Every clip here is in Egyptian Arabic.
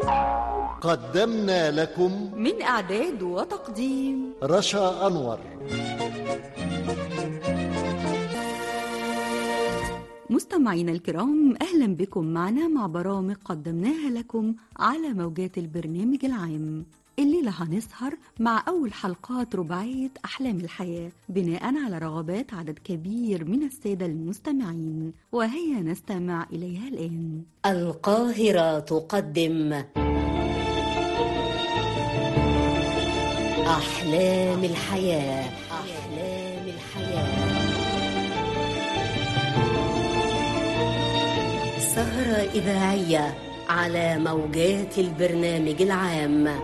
قدمنا لكم من إعداد وتقديم رشا أنور مستمعينا الكرام أهلا بكم معنا مع برامج قدمناها لكم على موجات البرنامج العام الليلة هنسهر مع أول حلقات رباعية أحلام الحياة بناء على رغبات عدد كبير من السادة المستمعين وهيا نستمع إليها الآن القاهرة تقدم أحلام الحياة أحلام الحياة سهرة إذاعية على موجات البرنامج العام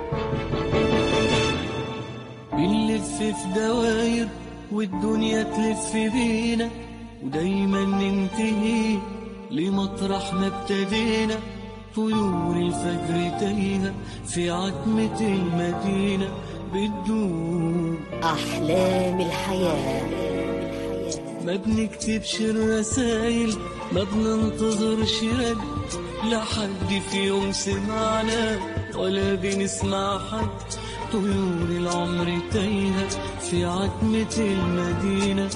بنلف في دواير والدنيا تلف بينا ودايما ننتهي لمطرح ما ابتدينا طيور الفجر تايهة في عتمة المدينة بتدوب أحلام الحياة ما بنكتبش الرسايل ما بننتظرش رد لحد في يوم سمعنا ولا بنسمع حد طيور العمر تايهة في عتمة المدينة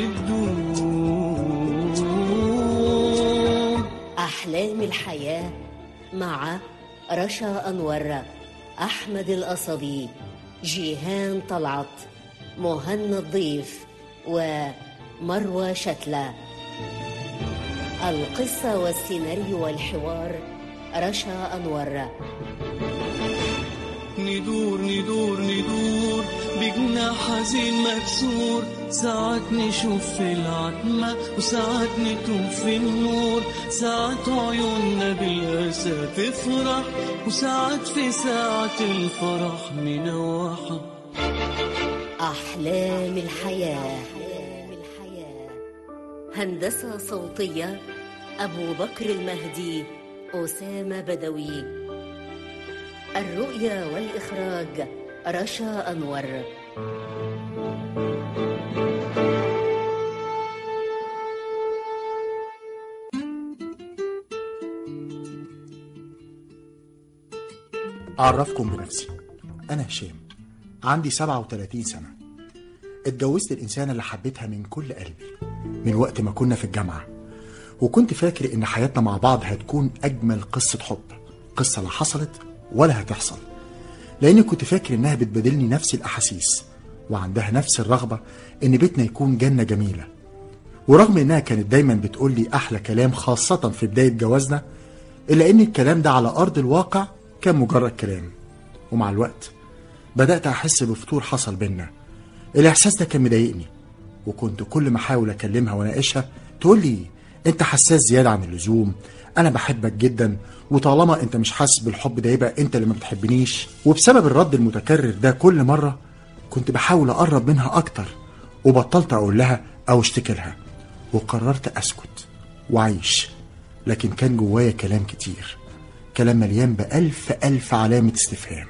بتدوب أحلام الحياة مع رشا أنور أحمد القصبي جيهان طلعت مهنا الضيف ومروى شتلة القصة والسيناريو والحوار رشا أنور ندور ندور ندور بجناح حزين مكسور ساعات نشوف في العتمة وساعات نتوه في النور ساعات عيوننا بالأسى تفرح وساعات في ساعة الفرح منوحة أحلام الحياة هندسة صوتية أبو بكر المهدي أسامة بدوي الرؤية والإخراج رشا أنور أعرفكم بنفسي أنا هشام عندي 37 سنة اتجوزت الإنسانة اللي حبيتها من كل قلبي من وقت ما كنا في الجامعة وكنت فاكر إن حياتنا مع بعض هتكون أجمل قصة حب قصة لا حصلت ولا هتحصل لأني كنت فاكر إنها بتبادلني نفس الأحاسيس وعندها نفس الرغبة إن بيتنا يكون جنة جميلة ورغم إنها كانت دايما بتقول لي أحلى كلام خاصة في بداية جوازنا إلا إن الكلام ده على أرض الواقع كان مجرد كلام ومع الوقت بدأت أحس بفتور حصل بينا الإحساس ده كان مضايقني وكنت كل ما أحاول أكلمها وأناقشها تقول لي أنت حساس زيادة عن اللزوم أنا بحبك جدا وطالما أنت مش حاسس بالحب ده يبقى أنت اللي ما بتحبنيش وبسبب الرد المتكرر ده كل مرة كنت بحاول أقرب منها أكتر وبطلت أقول لها أو أشتكي لها وقررت أسكت وأعيش لكن كان جوايا كلام كتير كلام مليان بألف ألف علامة استفهام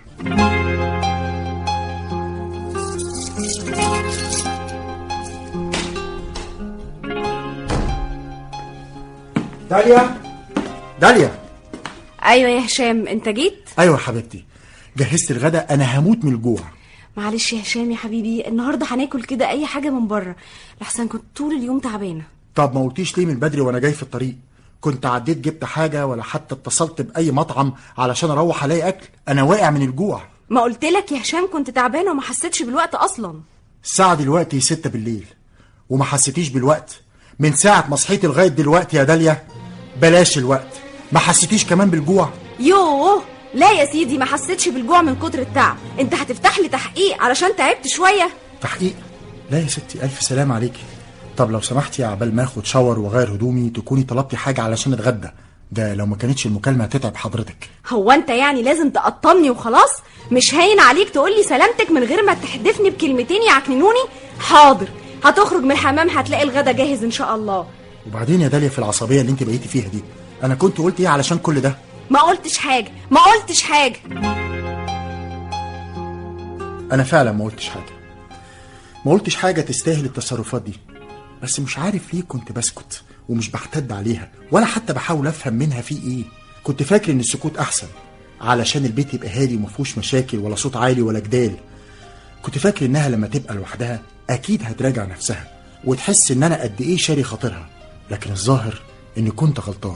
داليا داليا ايوه يا هشام انت جيت ايوه حبيبتي جهزت الغدا انا هموت من الجوع معلش يا هشام يا حبيبي النهارده هناكل كده اي حاجه من بره لحسن كنت طول اليوم تعبانه طب ما قلتيش ليه من بدري وانا جاي في الطريق كنت عديت جبت حاجه ولا حتى اتصلت باي مطعم علشان اروح الاقي اكل انا واقع من الجوع ما قلت لك يا هشام كنت تعبانه وما حسيتش بالوقت اصلا الساعه دلوقتي ستة بالليل وما حسيتيش بالوقت من ساعه ما صحيتي لغايه دلوقتي يا داليا بلاش الوقت ما حسيتيش كمان بالجوع يوه لا يا سيدي ما حسيتش بالجوع من كتر التعب انت هتفتح لي تحقيق علشان تعبت شويه تحقيق لا يا ستي الف سلام عليكي طب لو سمحتي عبال ما اخد شاور واغير هدومي تكوني طلبتي حاجه علشان اتغدى ده لو ما كانتش المكالمه هتتعب حضرتك هو انت يعني لازم تقطمني وخلاص مش هين عليك تقول لي سلامتك من غير ما تحدفني بكلمتين يعكننوني حاضر هتخرج من الحمام هتلاقي الغدا جاهز ان شاء الله وبعدين يا داليا في العصبيه اللي انت بقيتي فيها دي انا كنت قلت ايه علشان كل ده ما قلتش حاجه ما قلتش حاجه انا فعلا ما قلتش حاجه ما قلتش حاجه تستاهل التصرفات دي بس مش عارف ليه كنت بسكت ومش بحتد عليها ولا حتى بحاول افهم منها في ايه كنت فاكر ان السكوت احسن علشان البيت يبقى هادي ومفهوش مشاكل ولا صوت عالي ولا جدال كنت فاكر انها لما تبقى لوحدها اكيد هتراجع نفسها وتحس ان انا قد ايه شاري خاطرها لكن الظاهر اني كنت غلطان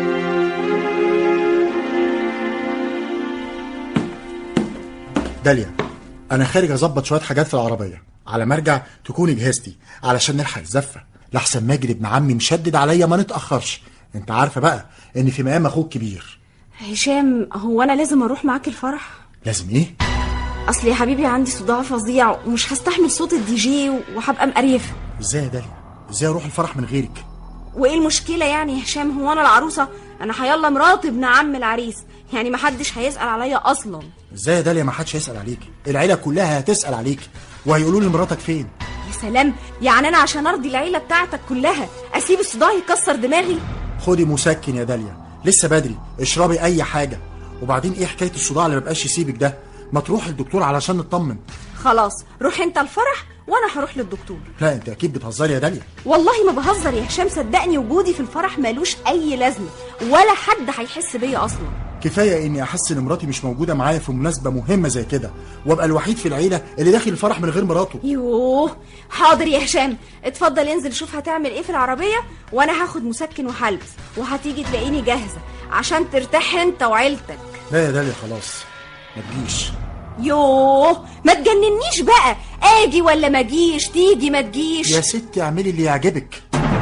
داليا انا خارج اظبط شويه حاجات في العربيه على ما ارجع تكوني جهزتي علشان نلحق الزفه لحسن ماجد ابن عمي مشدد عليا ما نتاخرش انت عارفه بقى ان في مقام اخوك كبير هشام هو انا لازم اروح معاك الفرح لازم ايه اصل يا حبيبي عندي صداع فظيع ومش هستحمل صوت الدي جي وهبقى مقريفه ازاي يا داليا ازاي اروح الفرح من غيرك وايه المشكله يعني يا هشام هو انا العروسه انا هيلا مرات ابن عم العريس يعني محدش هيسال عليا اصلا ازاي يا داليا ما حدش هيسال عليك العيله كلها هتسال عليك وهيقولوا لي مراتك فين يا سلام يعني انا عشان ارضي العيله بتاعتك كلها اسيب الصداع يكسر دماغي خدي مسكن يا داليا لسه بدري اشربي اي حاجه وبعدين ايه حكايه الصداع اللي مبقاش يسيبك ده ما تروح الدكتور علشان نطمن خلاص روح انت الفرح وانا هروح للدكتور لا انت اكيد بتهزري يا داليا والله ما بهزر يا هشام صدقني وجودي في الفرح مالوش اي لازمه ولا حد هيحس بيا اصلا كفايه اني احس ان مراتي مش موجوده معايا في مناسبه مهمه زي كده وابقى الوحيد في العيله اللي داخل الفرح من غير مراته يوه حاضر يا هشام اتفضل انزل شوف هتعمل ايه في العربيه وانا هاخد مسكن وهلبس وهتيجي تلاقيني جاهزه عشان ترتاح انت وعيلتك لا يا داليا خلاص ما تجيش يوه ما تجننيش بقى اجي ولا ما اجيش تيجي ما تجيش يا ستي اعملي اللي يعجبك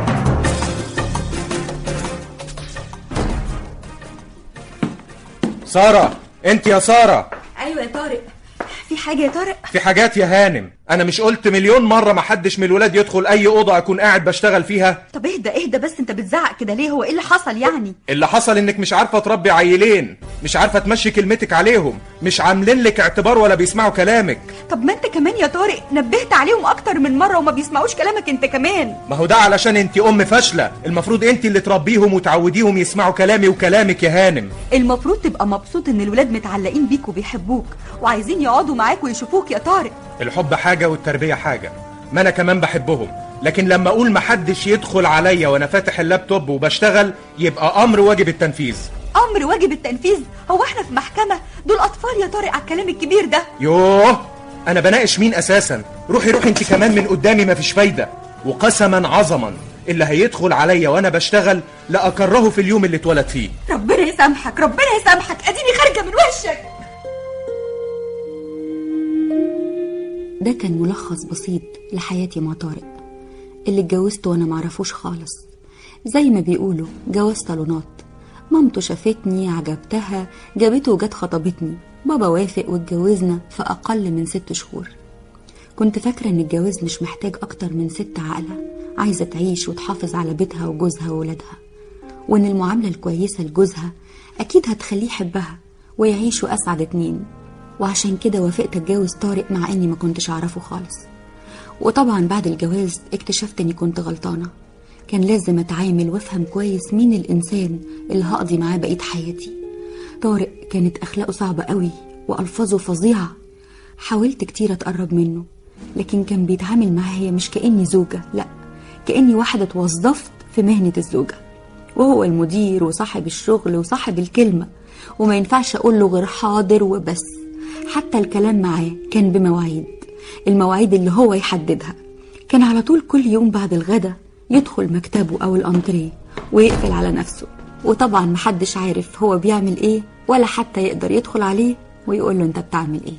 سارة انت يا سارة ايوه يا طارق في حاجه يا طارق في حاجات يا هانم انا مش قلت مليون مرة ما حدش من الولاد يدخل اي اوضة اكون قاعد بشتغل فيها طب اهدى اهدى بس انت بتزعق كده ليه هو ايه اللي حصل يعني اللي حصل انك مش عارفة تربي عيلين مش عارفة تمشي كلمتك عليهم مش عاملين لك اعتبار ولا بيسمعوا كلامك طب ما انت كمان يا طارق نبهت عليهم اكتر من مره وما بيسمعوش كلامك انت كمان ما هو ده علشان انت ام فاشلة المفروض انت اللي تربيهم وتعوديهم يسمعوا كلامي وكلامك يا هانم المفروض تبقى مبسوط ان الولاد متعلقين بيك وبيحبوك وعايزين يقعدوا معاك ويشوفوك يا طارق الحب حاجة والتربية حاجة ما انا كمان بحبهم لكن لما اقول محدش يدخل عليا وانا فاتح اللابتوب وبشتغل يبقى امر واجب التنفيذ امر واجب التنفيذ هو احنا في محكمه دول اطفال يا طارق على الكلام الكبير ده يوه انا بناقش مين اساسا روحي روحي انت كمان من قدامي مفيش فايده وقسما عظما اللي هيدخل عليا وانا بشتغل لا اكرهه في اليوم اللي اتولد فيه ربنا يسامحك ربنا يسامحك اديني خارجه من وشك ده كان ملخص بسيط لحياتي مع طارق اللي اتجوزته وانا معرفوش خالص زي ما بيقولوا جواز صالونات مامته شافتني عجبتها جابته وجت خطبتني بابا وافق واتجوزنا في اقل من ست شهور كنت فاكرة ان الجواز مش محتاج اكتر من ست عاقلة عايزة تعيش وتحافظ على بيتها وجوزها وولادها وان المعاملة الكويسة لجوزها اكيد هتخليه يحبها ويعيشوا اسعد اتنين وعشان كده وافقت اتجوز طارق مع اني ما كنتش اعرفه خالص وطبعا بعد الجواز اكتشفت اني كنت غلطانة كان لازم اتعامل وافهم كويس مين الانسان اللي هقضي معاه بقية حياتي طارق كانت اخلاقه صعبة قوي والفاظه فظيعة حاولت كتير اتقرب منه لكن كان بيتعامل معايا مش كاني زوجة لا كاني واحدة اتوظفت في مهنة الزوجة وهو المدير وصاحب الشغل وصاحب الكلمة وما ينفعش اقول له غير حاضر وبس حتى الكلام معاه كان بمواعيد المواعيد اللي هو يحددها كان على طول كل يوم بعد الغدا يدخل مكتبه او الانتريه ويقفل على نفسه وطبعا محدش عارف هو بيعمل ايه ولا حتى يقدر يدخل عليه ويقول له انت بتعمل ايه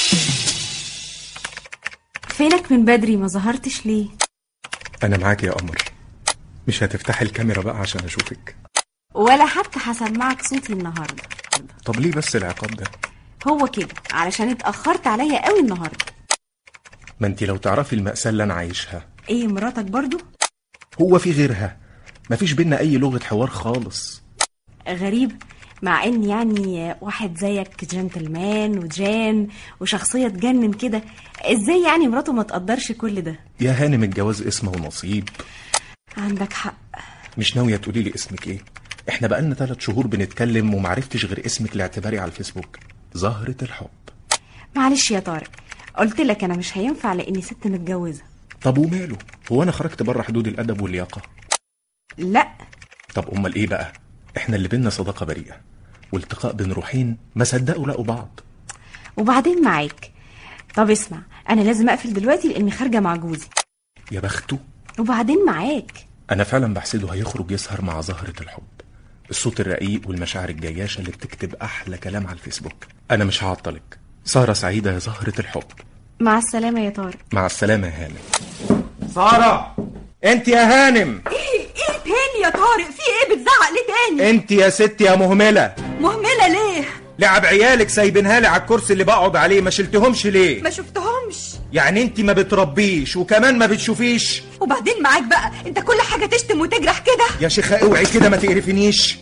فينك من بدري ما ظهرتش ليه انا معاك يا قمر مش هتفتحي الكاميرا بقى عشان اشوفك ولا حتى هسمعك صوتي النهارده طب ليه بس العقاب ده هو كده علشان اتاخرت عليا قوي النهارده ما انت لو تعرفي المأساة اللي انا عايشها ايه مراتك برضو هو في غيرها مفيش بينا اي لغة حوار خالص غريب مع ان يعني واحد زيك جنتلمان وجان وشخصية تجنن كده ازاي يعني مراته ما تقدرش كل ده يا هانم الجواز اسمه ونصيب عندك حق مش ناوية تقولي لي اسمك ايه احنا بقالنا ثلاث شهور بنتكلم ومعرفتش غير اسمك الاعتباري على الفيسبوك زهرة الحب معلش يا طارق قلت لك انا مش هينفع لاني ست متجوزة طب وماله هو انا خرجت بره حدود الادب واللياقة لا طب امال ايه بقى احنا اللي بينا صداقة بريئة والتقاء بين روحين ما صدقوا لقوا بعض وبعدين معاك طب اسمع انا لازم اقفل دلوقتي لاني خارجه مع جوزي يا بخته وبعدين معاك انا فعلا بحسده هيخرج يسهر مع زهرة الحب الصوت الرقيق والمشاعر الجياشة اللي بتكتب احلى كلام على الفيسبوك انا مش هعطلك سهرة سعيدة يا زهرة الحب مع السلامه يا طارق مع السلامة يا هانم سارة انت يا هانم ايه ايه تاني يا طارق في ايه بتزعق ليه تاني انت يا ست يا مهملة مهمله ليه لعب عيالك سايبينها لي على الكرسي اللي بقعد عليه ما شلتهمش ليه ما شفتهمش يعني انت ما بتربيش وكمان ما بتشوفيش وبعدين معاك بقى انت كل حاجه تشتم وتجرح كده يا شيخة اوعي كده ما تقرفنيش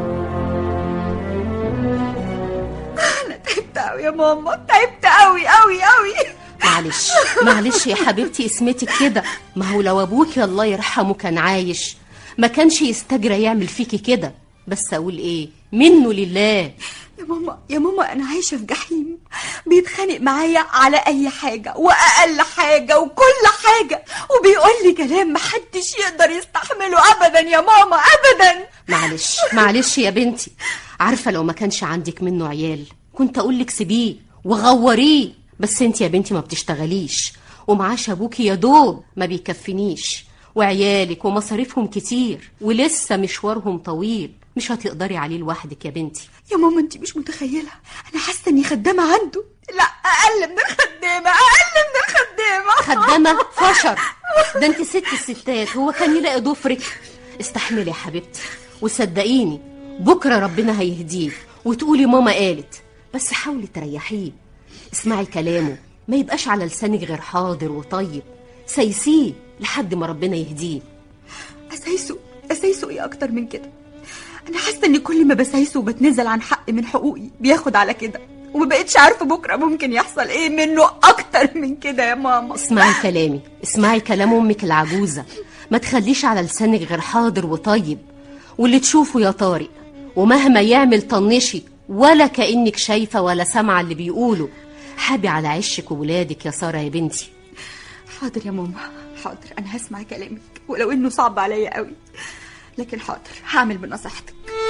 انا تعبت قوي يا ماما تعبت قوي قوي قوي معلش معلش يا حبيبتي اسمتك كده ما هو لو ابوكي الله يرحمه كان عايش ما كانش يستجرى يعمل فيكي كده بس اقول ايه منه لله يا ماما يا ماما انا عايشه في جحيم بيتخانق معايا على اي حاجه واقل حاجه وكل حاجه وبيقول لي كلام محدش يقدر يستحمله ابدا يا ماما ابدا معلش معلش يا بنتي عارفه لو ما كانش عندك منه عيال كنت اقول لك سيبيه وغوريه بس انت يا بنتي ما بتشتغليش ومعاش ابوكي يا دوب ما بيكفنيش وعيالك ومصاريفهم كتير ولسه مشوارهم طويل مش هتقدري عليه لوحدك يا بنتي يا ماما انت مش متخيله انا حاسه اني خدامه عنده لا اقل من الخدامه اقل من الخدامه خدامة فشر ده انت ست الستات هو كان يلاقي ضفرك استحملي يا حبيبتي وصدقيني بكرة ربنا هيهديه وتقولي ماما قالت بس حاولي تريحيه اسمعي كلامه ما يبقاش على لسانك غير حاضر وطيب سيسيه لحد ما ربنا يهديه اسايسه اسايسه ايه اكتر من كده انا حاسه اني كل ما بسايسه وبتنزل عن حق من حقوقي بياخد على كده وما بقتش عارفه بكره ممكن يحصل ايه منه اكتر من كده يا ماما اسمعي كلامي اسمعي كلام امك العجوزة ما تخليش على لسانك غير حاضر وطيب واللي تشوفه يا طارق ومهما يعمل طنشي ولا كأنك شايفة ولا سامعة اللي بيقوله حابي على عشك وولادك يا سارة يا بنتي حاضر يا ماما حاضر انا هسمع كلامك ولو انه صعب عليا قوي لكن حاضر هعمل بنصيحتك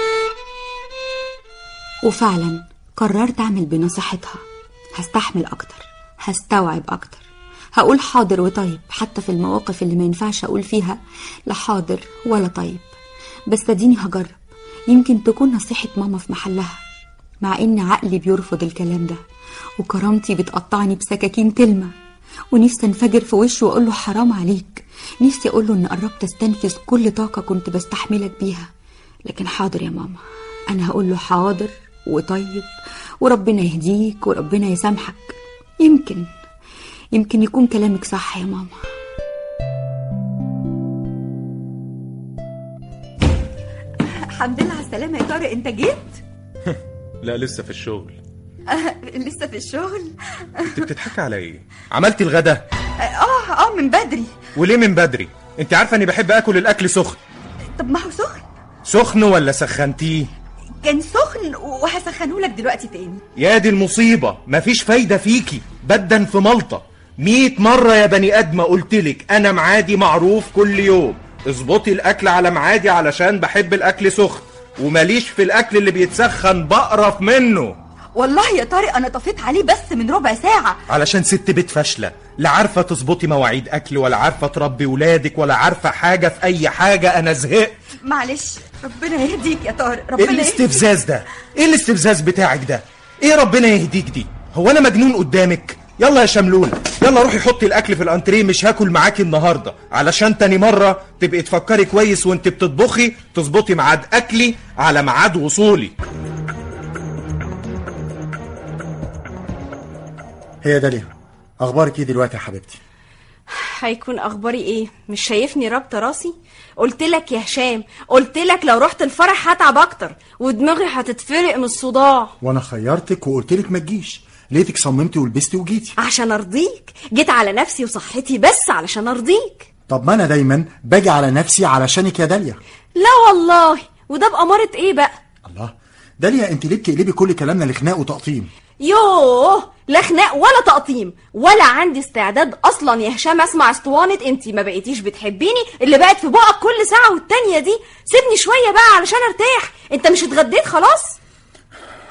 وفعلا قررت أعمل بنصيحتها هستحمل أكتر هستوعب أكتر هقول حاضر وطيب حتى في المواقف اللي ما ينفعش أقول فيها لا حاضر ولا طيب بس اديني هجرب يمكن تكون نصيحة ماما في محلها مع إن عقلي بيرفض الكلام ده وكرامتي بتقطعني بسكاكين تلمة ونفسي انفجر في وشه واقول له حرام عليك نفسي اقول له ان قربت استنفذ كل طاقه كنت بستحملك بيها لكن حاضر يا ماما انا هقول له حاضر وطيب وربنا يهديك وربنا يسامحك يمكن يمكن يكون كلامك صح يا ماما الحمد لله على السلامه يا طارق انت جيت لا لسه في الشغل آه لسه في الشغل انت بتضحكي على ايه عملتي الغدا اه اه من بدري وليه من بدري انت عارفه اني بحب اكل الاكل سخن طب ما هو سخن سخن ولا سخنتيه كان سخن وهسخنه لك دلوقتي تاني يا دي المصيبة مفيش فايدة فيكي بدا في ملطة مية مرة يا بني آدمة قلتلك أنا معادي معروف كل يوم اظبطي الأكل على معادي علشان بحب الأكل سخن وماليش في الأكل اللي بيتسخن بقرف منه والله يا طارق انا طفيت عليه بس من ربع ساعه علشان ست بيت فاشلة لا عارفة تظبطي مواعيد أكل ولا عارفة تربي ولادك ولا عارفة حاجة في أي حاجة أنا زهقت معلش ربنا يهديك يا طارق ايه ربنا يهديك الاستفزاز ده ايه الاستفزاز بتاعك ده ايه ربنا يهديك دي هو انا مجنون قدامك يلا يا شملول يلا روحي حطي الاكل في الانتريه مش هاكل معاكي النهارده علشان تاني مره تبقي تفكري كويس وانت بتطبخي تظبطي ميعاد اكلي على ميعاد وصولي هي داليا اخبارك ايه دلوقتي يا حبيبتي هيكون اخباري ايه مش شايفني رابطه راسي قلت لك يا هشام قلت لك لو رحت الفرح هتعب اكتر ودماغي هتتفرق من الصداع وانا خيرتك وقلت لك ما تجيش لقيتك صممتي ولبستي وجيتي عشان ارضيك جيت على نفسي وصحتي بس علشان ارضيك طب ما انا دايما باجي على نفسي علشانك يا داليا لا والله وده بأمارة ايه بقى الله داليا انت ليه بتقلبي كل كلامنا لخناق وتقطيم يوه لا خناق ولا تقطيم ولا عندي استعداد اصلا يا هشام اسمع اسطوانه انت ما بقيتيش بتحبيني اللي بقت في بقك كل ساعه والتانيه دي سيبني شويه بقى علشان ارتاح انت مش اتغديت خلاص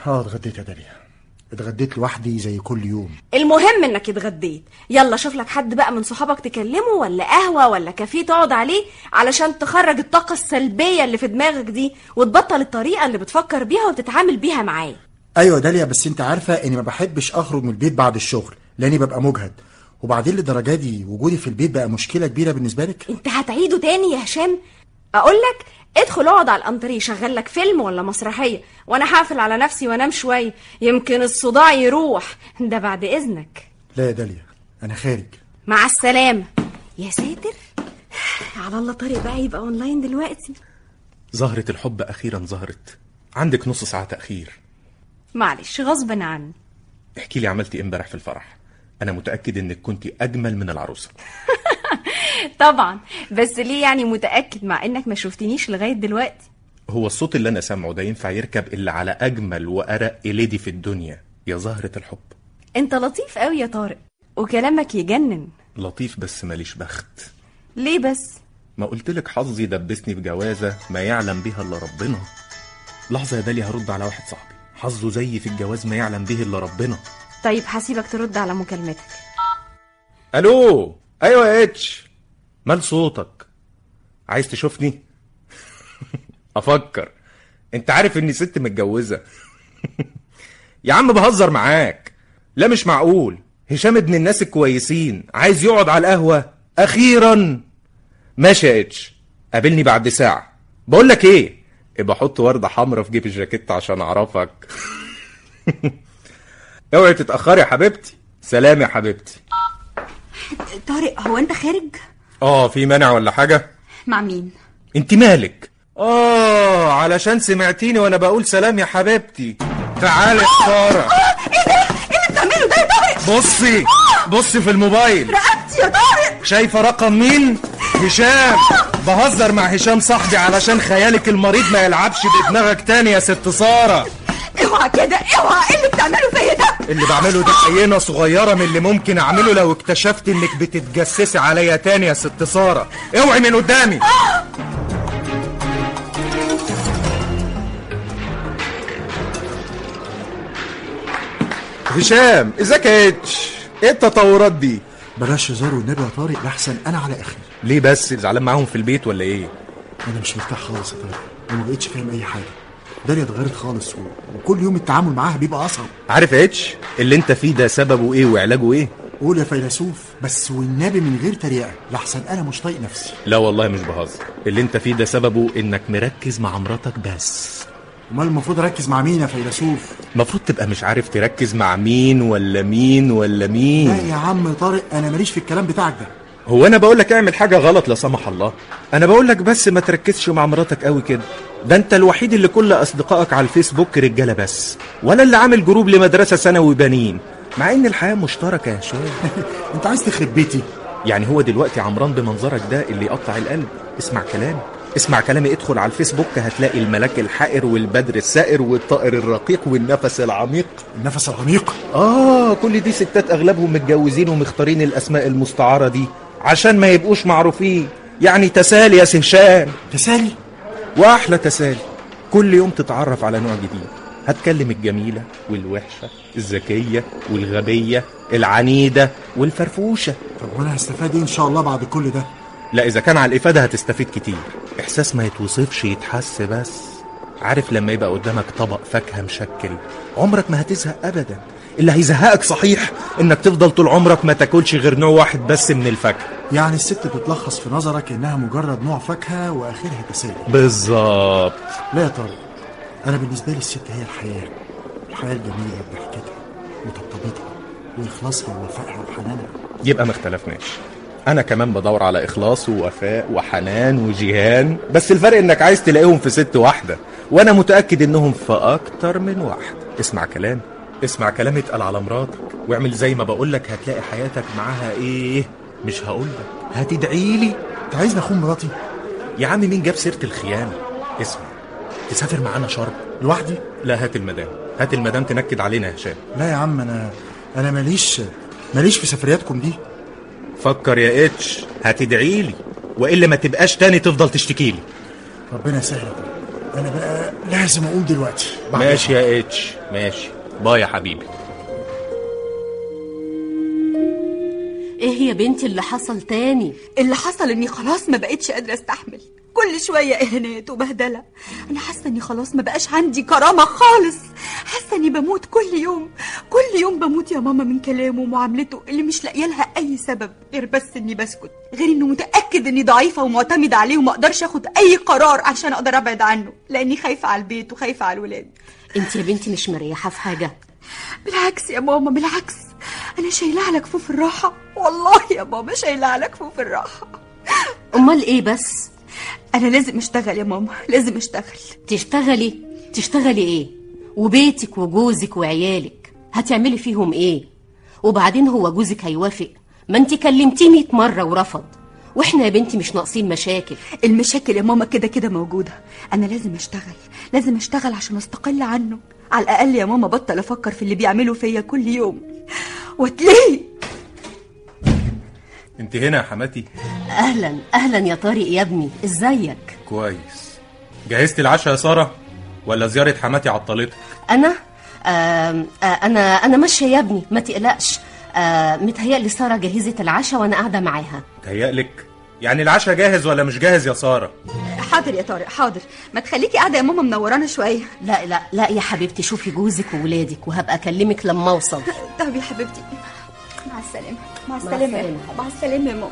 اه اتغديت يا داليا اتغديت لوحدي زي كل يوم المهم انك اتغديت يلا شوف لك حد بقى من صحابك تكلمه ولا قهوه ولا كافيه تقعد عليه علشان تخرج الطاقه السلبيه اللي في دماغك دي وتبطل الطريقه اللي بتفكر بيها وتتعامل بيها معاه ايوه يا داليا بس انت عارفه اني ما بحبش اخرج من البيت بعد الشغل لاني ببقى مجهد وبعدين للدرجه دي وجودي في البيت بقى مشكله كبيره بالنسبه لك انت هتعيده تاني يا هشام اقول لك ادخل اقعد على الانتريه شغل لك فيلم ولا مسرحيه وانا هقفل على نفسي وانام شويه يمكن الصداع يروح ده بعد اذنك لا يا داليا انا خارج مع السلامه يا ساتر على الله طارق بقى يبقى اونلاين دلوقتي زهرة الحب أخيرا ظهرت عندك نص ساعة تأخير معلش غصبا عني احكي لي عملتي إيه امبارح في الفرح أنا متأكد إنك كنت أجمل من العروسة طبعا بس ليه يعني متاكد مع انك ما شفتنيش لغايه دلوقتي هو الصوت اللي أنا سامعه ده ينفع يركب إلا على أجمل وأرق ليدي في الدنيا يا زهرة الحب انت لطيف قوي يا طارق وكلامك يجنن لطيف بس ماليش بخت ليه بس ما قلتلك حظي دبسني بجوازة ما يعلم بها إلا ربنا لحظة يا داليا هرد على واحد صاحبي حظه زي في الجواز ما يعلم به إلا ربنا طيب هسيبك ترد على مكالمتك الو ايوه يا اتش مال صوتك عايز تشوفني افكر انت عارف اني ست متجوزه يا عم بهزر معاك لا مش معقول هشام ابن الناس الكويسين عايز يقعد على القهوه اخيرا ماشي يا اتش قابلني بعد ساعه بقول لك ايه ابقى حط ورده حمرا في جيب الجاكيت عشان اعرفك اوعي تتاخري يا حبيبتي سلام يا حبيبتي طارق هو انت خارج اه في مانع ولا حاجه مع مين انت مالك اه علشان سمعتيني وانا بقول سلام يا حبيبتي تعالي يا ساره ايه ده ايه اللي بتعمله ده يا طارق بصي بصي في الموبايل رقبتي يا طارق شايفه رقم مين هشام بهزر مع هشام صاحبي علشان خيالك المريض ما يلعبش بدماغك تاني يا ست ساره اوعى كده اوعى ايه اللي بتعمله فيا ده اللي بعمله ده حينه صغيره من اللي ممكن اعمله لو اكتشفت انك بتتجسسي عليا تاني يا ست ساره اوعي من قدامي هشام ازيك يا اتش ايه التطورات دي بلاش هزار والنبي يا طارق لحسن انا على اخري ليه بس زعلان معاهم في البيت ولا ايه انا مش مرتاح خالص يا طارق وما بقتش فاهم اي حاجه داليا اتغيرت خالص و... وكل يوم التعامل معاها بيبقى اصعب عارف يا اتش اللي انت فيه ده سببه ايه وعلاجه ايه قول يا فيلسوف بس والنبي من غير تريقه لحسن انا مش طايق نفسي لا والله مش بهزر اللي انت فيه ده سببه انك مركز مع مراتك بس امال المفروض اركز مع مين يا فيلسوف المفروض تبقى مش عارف تركز مع مين ولا مين ولا لا مين يا عم طارق انا ماليش في الكلام بتاعك ده هو انا بقول لك اعمل حاجه غلط لا سمح الله انا بقول لك بس ما تركزش مع مراتك قوي كده ده انت الوحيد اللي كل اصدقائك على الفيسبوك رجاله بس ولا اللي عامل جروب لمدرسه ثانوي بنين مع ان الحياه مشتركه يا شباب انت عايز تخرب بيتي يعني هو دلوقتي عمران بمنظرك ده اللي يقطع القلب اسمع كلامي اسمع كلامي ادخل على الفيسبوك هتلاقي الملاك الحائر والبدر السائر والطائر الرقيق والنفس العميق النفس العميق اه كل دي ستات اغلبهم متجوزين ومختارين الاسماء المستعاره دي عشان ما يبقوش معروفين يعني تسالي يا هشام تسالي واحلى تسالي كل يوم تتعرف على نوع جديد هتكلم الجميله والوحشه الذكيه والغبيه العنيده والفرفوشه طب وانا هستفاد ايه ان شاء الله بعد كل ده لا اذا كان على الافاده هتستفيد كتير احساس ما يتوصفش يتحس بس عارف لما يبقى قدامك طبق فاكهه مشكل عمرك ما هتزهق ابدا اللي هيزهقك صحيح انك تفضل طول عمرك ما تاكلش غير نوع واحد بس من الفاكهه يعني الست بتلخص في نظرك انها مجرد نوع فاكهه واخرها تسالي بالظبط لا يا طارق انا بالنسبه لي الست هي الحياه الحياه الجميله بضحكتها وطبطبتها واخلاصها ووفائها وحنانها يبقى ما اختلفناش انا كمان بدور على اخلاص ووفاء وحنان وجيهان بس الفرق انك عايز تلاقيهم في ست واحده وانا متاكد انهم في اكتر من واحده اسمع كلام اسمع كلام اتقل على مراتك واعمل زي ما بقولك هتلاقي حياتك معاها ايه مش هقولك هتدعي لي انت عايزني اخون مراتي يا عم مين جاب سيره الخيانه اسمع تسافر معانا شرم لوحدي لا هات المدام هات المدام تنكد علينا يا هشام لا يا عم انا انا ماليش ماليش في سفرياتكم دي فكر يا اتش هتدعي لي والا ما تبقاش تاني تفضل تشتكي لي ربنا يسهل يا طارق انا بقى لازم اقوم دلوقتي بعد ماشي يا اتش ماشي باي يا حبيبي ايه يا بنتي اللي حصل تاني اللي حصل اني خلاص ما بقتش قادره استحمل كل شويه اهانات وبهدله انا حاسه اني خلاص ما بقاش عندي كرامه خالص حاسه اني بموت كل يوم كل يوم بموت يا ماما من كلامه ومعاملته اللي مش لاقيه لها اي سبب غير بس اني بسكت غير انه متاكد اني ضعيفه ومعتمده عليه وما اقدرش اخد اي قرار عشان اقدر ابعد عنه لاني خايفه على البيت وخايفه على الولاد انت يا بنتي مش مريحه في حاجه بالعكس يا ماما بالعكس انا شايله على كفوف الراحه والله يا ماما شايله على كفوف الراحه امال ايه بس انا لازم اشتغل يا ماما لازم اشتغل تشتغلي تشتغلي ايه وبيتك وجوزك وعيالك هتعملي فيهم ايه وبعدين هو جوزك هيوافق ما انت كلمتيه 100 مره ورفض واحنا يا بنتي مش ناقصين مشاكل المشاكل يا ماما كده كده موجوده انا لازم اشتغل لازم اشتغل عشان استقل عنه على الاقل يا ماما بطل افكر في اللي بيعمله فيا كل يوم وتلاقي انت هنا يا حماتي اهلا اهلا يا طارق يا ابني ازيك كويس جهزتي العشاء يا ساره ولا زياره حماتي عطلتك انا آم، آه انا انا ماشيه يا ابني ما تقلقش آه متهيألي ساره جهزت العشاء وانا قاعده معاها تهيألك يعني العشاء جاهز ولا مش جاهز يا ساره حاضر يا طارق حاضر ما تخليكي قاعده يا ماما منورانا شويه لا لا لا يا حبيبتي شوفي جوزك وولادك وهبقى اكلمك لما اوصل طب يا حبيبتي مع السلامه مع السلامة. السلامه يا ماما. مع السلامه يا ماما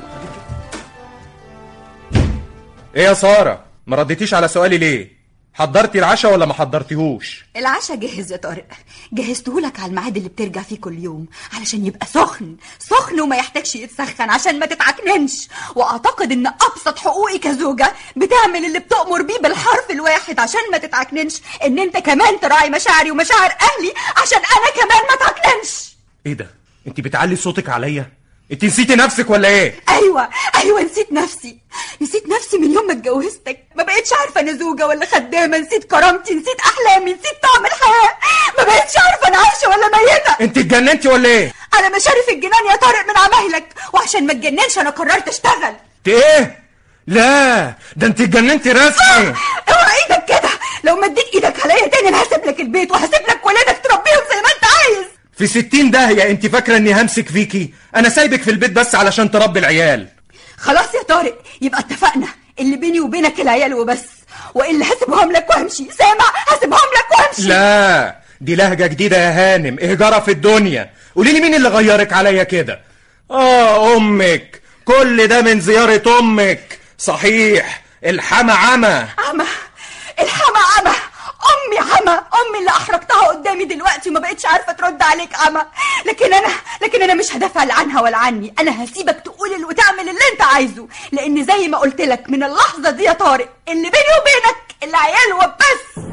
ايه يا ساره ما رديتيش على سؤالي ليه حضرتي العشاء ولا ما حضرتيهوش العشاء جاهز يا طارق جهزته لك على الميعاد اللي بترجع فيه كل يوم علشان يبقى سخن سخن وما يحتاجش يتسخن عشان ما تتعكننش واعتقد ان ابسط حقوقي كزوجه بتعمل اللي بتؤمر بيه بالحرف الواحد عشان ما تتعكننش ان انت كمان تراعي مشاعري ومشاعر اهلي عشان انا كمان ما اتعكننش ايه ده انت بتعلي صوتك عليا انت نسيتي نفسك ولا ايه ايوه ايوه نسيت نفسي نسيت نفسي من يوم ما اتجوزتك ما بقتش عارفه انا زوجه ولا خدامه نسيت كرامتي نسيت احلامي نسيت طعم الحياه ما بقتش عارفه انا عايشه ولا ميته انت اتجننتي ولا ايه على مشارف الجنان يا طارق من عمايلك وعشان ما اتجننش انا قررت اشتغل انت ايه لا ده انت اتجننتي رسمي اوعى ايدك كده لو مديت ايدك عليا تاني انا هسيب لك البيت وهسيب لك ولادك تربيهم زي ما انت عايز في ستين داهية انت فاكرة اني همسك فيكي انا سايبك في البيت بس علشان تربي العيال خلاص يا طارق يبقى اتفقنا اللي بيني وبينك العيال وبس والا هسيبهم لك وامشي سامع هسيبهم لك وامشي لا دي لهجة جديدة يا هانم ايه جرى في الدنيا قولي لي مين اللي غيرك عليا كده اه امك كل ده من زيارة امك صحيح الحما عمى عمى الحما عمى امي عمى امي اللي احرجتها قدامي دلوقتي وما بقتش عارفه ترد عليك عمى لكن انا لكن انا مش هدافع لا عنها ولا عني انا هسيبك تقول اللي وتعمل اللي انت عايزه لان زي ما قلت لك من اللحظه دي يا طارق اللي بيني وبينك العيال وبس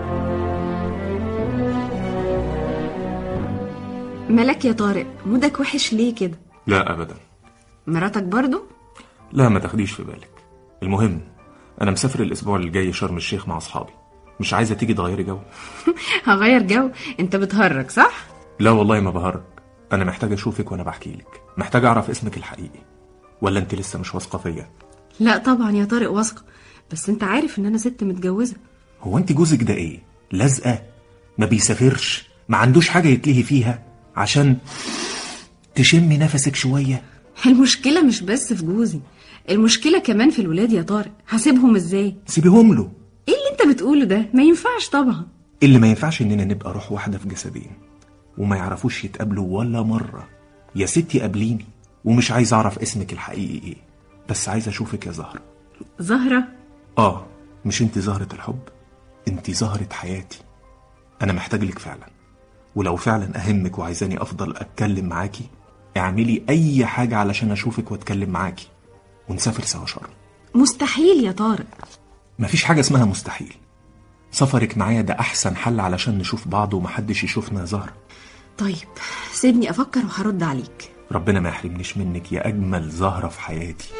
مالك يا طارق مودك وحش ليه كده لا ابدا مراتك برضو لا ما تاخديش في بالك المهم انا مسافر الاسبوع اللي جاي شرم الشيخ مع اصحابي مش عايزه تيجي تغيري جو هغير جو انت بتهرج صح لا والله ما بهرج انا محتاج اشوفك وانا بحكي لك محتاج اعرف اسمك الحقيقي ولا انت لسه مش واثقه فيا لا طبعا يا طارق واثقه بس انت عارف ان انا ست متجوزه هو انت جوزك ده ايه لازقه ما بيسافرش ما عندوش حاجه يتلهي فيها عشان تشمي نفسك شويه المشكله مش بس في جوزي المشكله كمان في الولاد يا طارق هسيبهم ازاي سيبيهم له ايه اللي انت بتقوله ده ما ينفعش طبعا اللي ما ينفعش اننا نبقى روح واحده في جسدين وما يعرفوش يتقابلوا ولا مره يا ستي قابليني ومش عايز اعرف اسمك الحقيقي ايه بس عايز اشوفك يا زهره زهره اه مش انت زهره الحب انت زهره حياتي انا محتاج لك فعلا ولو فعلا اهمك وعايزاني افضل اتكلم معاكي اعملي اي حاجه علشان اشوفك واتكلم معاكي ونسافر سوا شرم مستحيل يا طارق مفيش حاجه اسمها مستحيل سفرك معايا ده احسن حل علشان نشوف بعض ومحدش يشوفنا يا زهره طيب سيبني افكر وهرد عليك ربنا ما يحرمنيش منك يا اجمل زهره في حياتي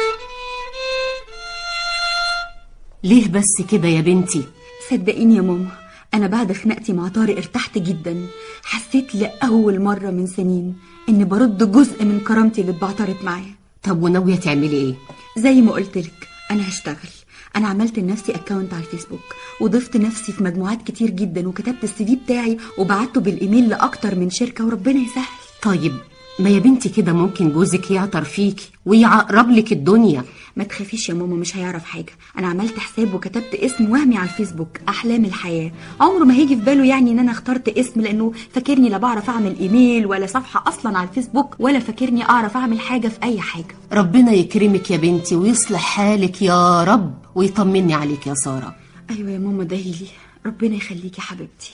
ليه بس كده يا بنتي صدقيني يا ماما أنا بعد خناقتي مع طارق ارتحت جدا حسيت لأول مرة من سنين إني برد جزء من كرامتي اللي اتبعترت معايا طب وناويه تعملي ايه زي ما قلت لك أنا هشتغل انا عملت لنفسي اكونت على الفيسبوك وضفت نفسي في مجموعات كتير جدا وكتبت السي في بتاعي وبعته بالايميل لاكتر من شركه وربنا يسهل طيب ما يا بنتي كده ممكن جوزك يعطر فيكي ويعقرب لك الدنيا ما تخافيش يا ماما مش هيعرف حاجه انا عملت حساب وكتبت اسم وهمي على الفيسبوك احلام الحياه عمره ما هيجي في باله يعني ان انا اخترت اسم لانه فاكرني لا بعرف اعمل ايميل ولا صفحه اصلا على الفيسبوك ولا فاكرني اعرف اعمل حاجه في اي حاجه ربنا يكرمك يا بنتي ويصلح حالك يا رب ويطمني عليك يا ساره ايوه يا ماما دهيلي ربنا يخليكي يا حبيبتي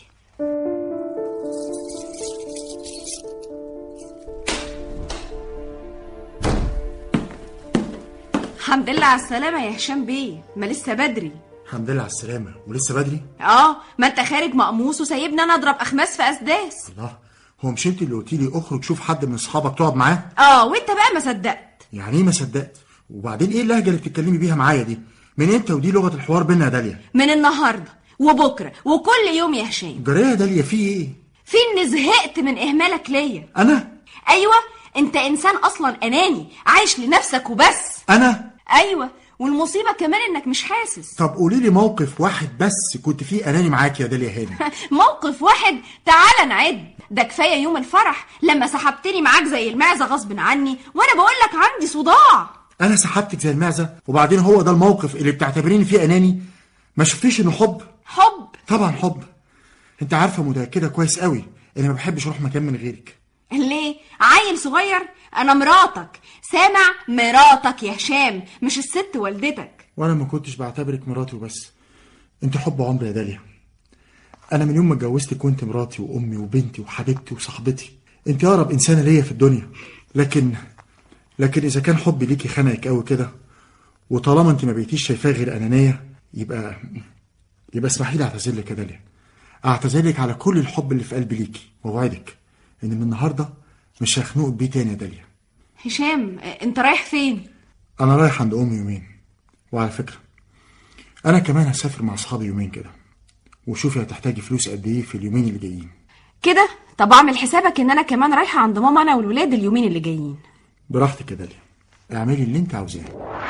الحمد لله على السلامة يا هشام بيه ما لسه بدري الحمد لله على السلامه ولسه بدري اه ما انت خارج مقموص وسايبني انا اضرب اخماس في اسداس الله هو مش انت اللي قلتي لي اخرج شوف حد من اصحابك تقعد معاه اه وانت بقى ما صدقت يعني ايه ما صدقت وبعدين ايه اللهجه اللي بتتكلمي بيها معايا دي من امتى ودي لغه الحوار بينا يا داليا من النهارده وبكره وكل يوم يا هشام جريه يا داليا في ايه في اني زهقت من اهمالك ليا انا ايوه انت انسان اصلا اناني عايش لنفسك وبس انا ايوه والمصيبه كمان انك مش حاسس طب قولي لي موقف واحد بس كنت فيه اناني معاك يا داليا هاني موقف واحد تعال نعد ده كفايه يوم الفرح لما سحبتني معاك زي المعزه غصب عني وانا بقول لك عندي صداع انا سحبتك زي المعزه وبعدين هو ده الموقف اللي بتعتبريني فيه اناني ما شفتيش انه حب حب طبعا حب انت عارفه متاكده كويس قوي اني ما بحبش اروح مكان من غيرك ليه عيل صغير انا مراتك سامع مراتك يا هشام مش الست والدتك وانا ما كنتش بعتبرك مراتي وبس انت حب عمري يا داليا انا من يوم ما اتجوزتك وانت مراتي وامي وبنتي وحبيبتي وصاحبتي انت اقرب انسانه ليا في الدنيا لكن لكن اذا كان حبي ليكي خنقك قوي كده وطالما انت ما بقيتيش شايفاه غير انانيه يبقى يبقى اسمحي لي اعتذر لك يا داليا اعتذر لك على كل الحب اللي في قلبي ليكي واوعدك ان من النهارده مش هخنقك بيه تاني يا داليا هشام انت رايح فين انا رايح عند امي يومين وعلى فكره انا كمان هسافر مع اصحابي يومين كده وشوفي هتحتاجي فلوس قد ايه في اليومين اللي جايين كده طب اعمل حسابك ان انا كمان رايحه عند ماما انا والولاد اليومين اللي جايين براحتك يا داليا اعملي اللي انت عاوزاه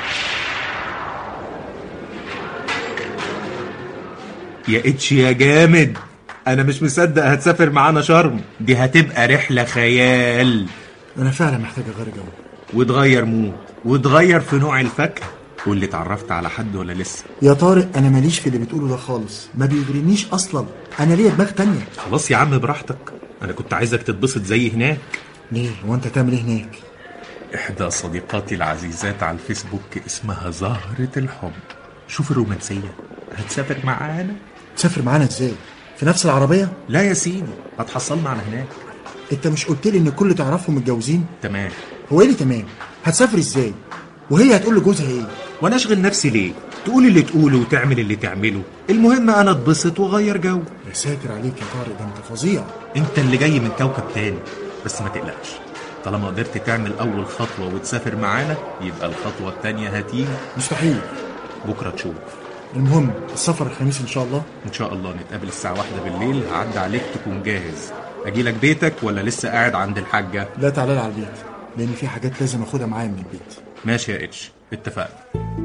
يا اتش يا جامد انا مش مصدق هتسافر معانا شرم دي هتبقى رحله خيال انا فعلا محتاج اغير جو وتغير مود وتغير في نوع الفاكهه واللي اتعرفت على حد ولا لسه يا طارق انا ماليش في اللي بتقوله ده خالص ما بيغرينيش اصلا انا ليا دماغ تانية خلاص يا عم براحتك انا كنت عايزك تتبسط زي هناك ليه هو انت تعمل ايه هناك احدى صديقاتي العزيزات على الفيسبوك اسمها زهرة الحب شوف الرومانسية هتسافر معانا تسافر معانا ازاي في نفس العربيه لا يا سيدي هتحصلنا على هناك انت مش قلت لي ان كل اللي تعرفهم متجوزين تمام هو ايه اللي تمام هتسافر ازاي وهي هتقول لجوزها ايه وانا اشغل نفسي ليه تقول اللي تقوله وتعمل اللي تعمله المهم انا اتبسط واغير جو يا ساتر عليك يا طارق ده انت فظيع انت اللي جاي من كوكب تاني بس ما تقلقش طالما قدرت تعمل اول خطوة وتسافر معانا يبقى الخطوة التانية هتيجي مستحيل بكرة تشوف المهم السفر الخميس ان شاء الله ان شاء الله نتقابل الساعة واحدة بالليل هعدي عليك تكون جاهز اجيلك بيتك ولا لسه قاعد عند الحاجة لا تعالى لي على البيت لان في حاجات لازم اخدها معايا من البيت ماشي يا اتش اتفقنا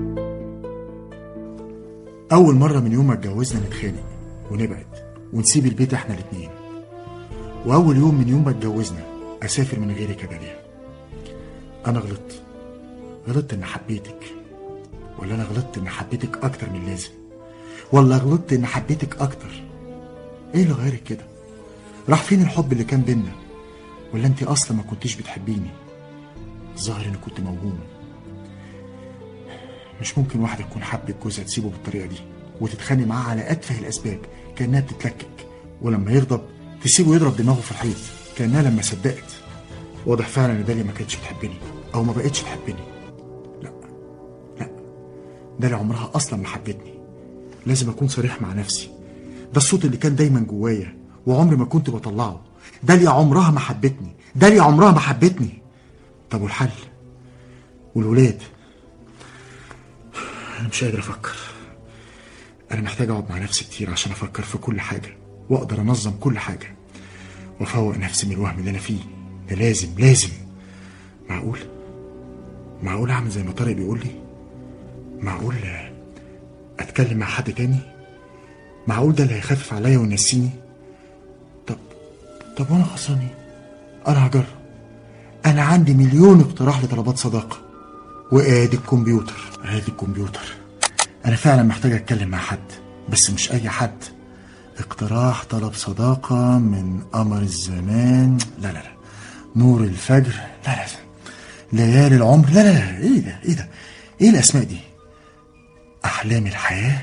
اول مره من يوم ما اتجوزنا نتخانق ونبعد ونسيب البيت احنا الاتنين واول يوم من يوم ما اتجوزنا اسافر من غيرك يا داليا انا غلطت غلطت ان حبيتك ولا انا غلطت ان حبيتك اكتر من اللازم ولا غلطت ان حبيتك اكتر ايه اللي غيرك كده راح فين الحب اللي كان بينا ولا انت اصلا ما كنتيش بتحبيني الظاهر اني كنت موهوم مش ممكن واحدة تكون حبت جوزها تسيبه بالطريقة دي وتتخانق معاه على أتفه الأسباب كأنها بتتلكك ولما يغضب تسيبه يضرب دماغه في الحيط كأنها لما صدقت واضح فعلا إن داليا ما كانتش بتحبني أو ما بقتش تحبني لا لا داليا عمرها أصلا ما حبتني لازم أكون صريح مع نفسي ده الصوت اللي كان دايما جوايا وعمري ما كنت بطلعه داليا عمرها ما حبتني داليا عمرها ما حبتني طب والحل والولاد أنا مش قادر أفكر أنا محتاج أقعد مع نفسي كتير عشان أفكر في كل حاجة وأقدر أنظم كل حاجة وأفوق نفسي من الوهم اللي أنا فيه ده لازم لازم معقول معقول أعمل زي ما طارق بيقول لي معقول اتكلم مع حد تاني معقول ده اللي هيخفف عليا وينسيني طب طب وانا خسران ايه انا هجرب انا عندي مليون اقتراح لطلبات صداقه وادي الكمبيوتر ادي الكمبيوتر انا فعلا محتاج اتكلم مع حد بس مش اي حد اقتراح طلب صداقه من قمر الزمان لا لا لا نور الفجر لا لا ليالي العمر لا لا لا ايه ده ايه ده ايه الاسماء دي احلام الحياه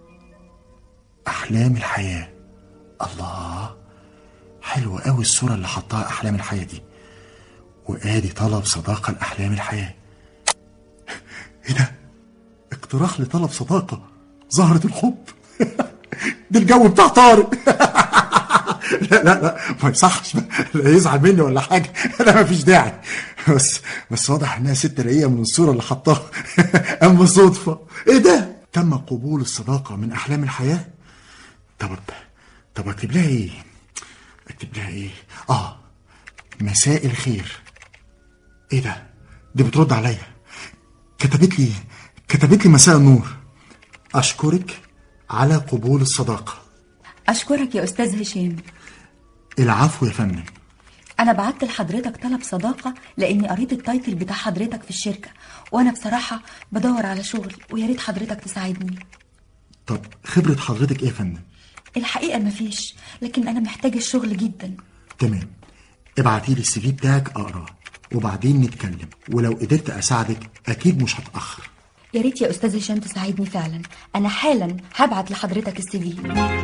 احلام الحياه الله حلوة قوي الصورة اللي حطها أحلام الحياة دي وآدي طلب صداقة لأحلام الحياة إيه ده؟ اقتراح لطلب صداقة زهرة الحب ده الجو بتاع طارق لا لا لا ما يصحش لا يزعل مني ولا حاجة لا مفيش داعي بس بس واضح إنها ست رقيقة من الصورة اللي حطها أما صدفة إيه ده؟ تم قبول الصداقة من أحلام الحياة؟ طب طب أكتب لها إيه؟ اكتب لها ايه اه مساء الخير ايه ده دي بترد عليا كتبت لي كتبت لي مساء النور اشكرك على قبول الصداقه أشكرك يا أستاذ هشام العفو يا فندم أنا بعت لحضرتك طلب صداقة لأني قريت التايتل بتاع حضرتك في الشركة وأنا بصراحة بدور على شغل ويا ريت حضرتك تساعدني طب خبره حضرتك ايه يا فندم الحقيقة مفيش لكن أنا محتاجة الشغل جدا تمام ابعتي لي السي في بتاعك اقراه وبعدين نتكلم ولو قدرت اساعدك اكيد مش هتاخر يا ريت يا أستاذ هشام تساعدني فعلا أنا حالا هبعت لحضرتك السي في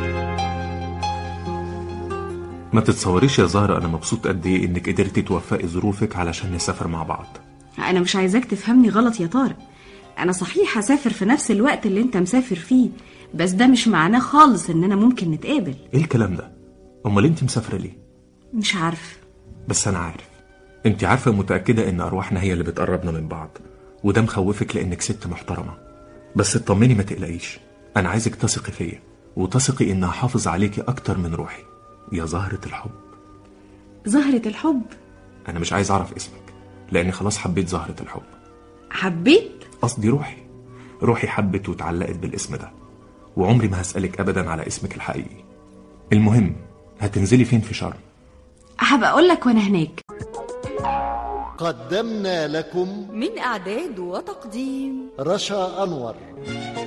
ما تتصوريش يا زهرة أنا مبسوط قد إيه إنك قدرتي توفقي ظروفك علشان نسافر مع بعض انا مش عايزاك تفهمني غلط يا طارق انا صحيح هسافر في نفس الوقت اللي انت مسافر فيه بس ده مش معناه خالص اننا ممكن نتقابل إيه الكلام ده؟ أمال أنت مسافرة ليه؟ مش عارف بس أنا عارف أنت عارفة متأكدة إن أرواحنا هي اللي بتقربنا من بعض وده مخوفك لأنك ست محترمة بس اطمني ما تقلقيش أنا عايزك تثقي فيا وتثقي إن هحافظ عليكي أكتر من روحي يا زهرة الحب زهرة الحب أنا مش عايز أعرف اسمك لأني خلاص حبيت زهرة الحب حبيت قصدي روحي روحي حبت واتعلقت بالاسم ده وعمري ما هسألك أبدا على اسمك الحقيقي المهم هتنزلي فين في شرم هبقى اقول لك وانا هناك قدمنا لكم من إعداد وتقديم رشا أنور